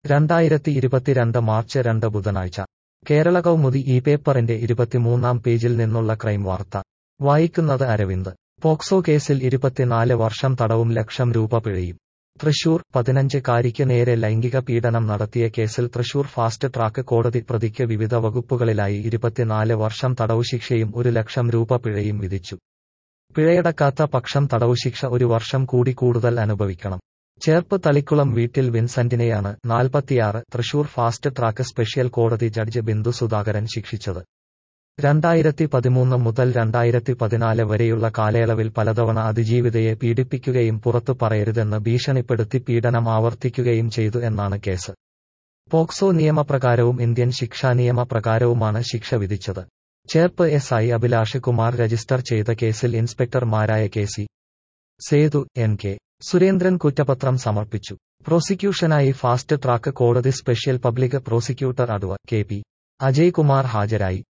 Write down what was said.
രണ്ടായിരത്തി ഇരുപത്തിരണ്ട് മാർച്ച് രണ്ട് ബുധനാഴ്ച കേരള കൗമുദി ഈ പേപ്പറിന്റെ ഇരുപത്തിമൂന്നാം പേജിൽ നിന്നുള്ള ക്രൈം വാർത്ത വായിക്കുന്നത് അരവിന്ദ് പോക്സോ കേസിൽ ഇരുപത്തിനാല് വർഷം തടവും ലക്ഷം രൂപ പിഴയും തൃശൂർ പതിനഞ്ച് കാരിക്ക് നേരെ ലൈംഗിക പീഡനം നടത്തിയ കേസിൽ തൃശൂർ ഫാസ്റ്റ് ട്രാക്ക് കോടതി പ്രതിക്ക് വിവിധ വകുപ്പുകളിലായി ഇരുപത്തിനാല് വർഷം തടവുശിക്ഷയും ഒരു ലക്ഷം രൂപ പിഴയും വിധിച്ചു പിഴയടക്കാത്ത പക്ഷം തടവുശിക്ഷ ഒരു വർഷം കൂടി കൂടുതൽ അനുഭവിക്കണം ചേർപ്പ് തളിക്കുളം വീട്ടിൽ വിൻസെന്റിനെയാണ് നാൽപ്പത്തിയാറ് തൃശൂർ ഫാസ്റ്റ് ട്രാക്ക് സ്പെഷ്യൽ കോടതി ജഡ്ജ് ബിന്ദു സുധാകരൻ ശിക്ഷിച്ചത് രണ്ടായിരത്തി പതിമൂന്ന് മുതൽ രണ്ടായിരത്തി പതിനാല് വരെയുള്ള കാലയളവിൽ പലതവണ അതിജീവിതയെ പീഡിപ്പിക്കുകയും പുറത്തു പറയരുതെന്ന് ഭീഷണിപ്പെടുത്തി പീഡനം ആവർത്തിക്കുകയും ചെയ്തു എന്നാണ് കേസ് പോക്സോ നിയമപ്രകാരവും ഇന്ത്യൻ ശിക്ഷാ നിയമപ്രകാരവുമാണ് ശിക്ഷ വിധിച്ചത് Cherpu S I Abhilash Kumar register ചെയ്ത കേസിൽ ഇൻസ്പെക്ടർമാരായ K C Sethu N K Surendran കുറ്റപത്രം സമർപ്പിച്ചു പ്രോസിക്യൂഷനായി ഫാസ്റ്റ് ട്രാക്ക് കോടതി സ്പെഷ്യൽ പബ്ലിക് പ്രോസിക്യൂട്ടർ അഡ്വ കെ പി അജയ് കുമാർ ഹാജരായി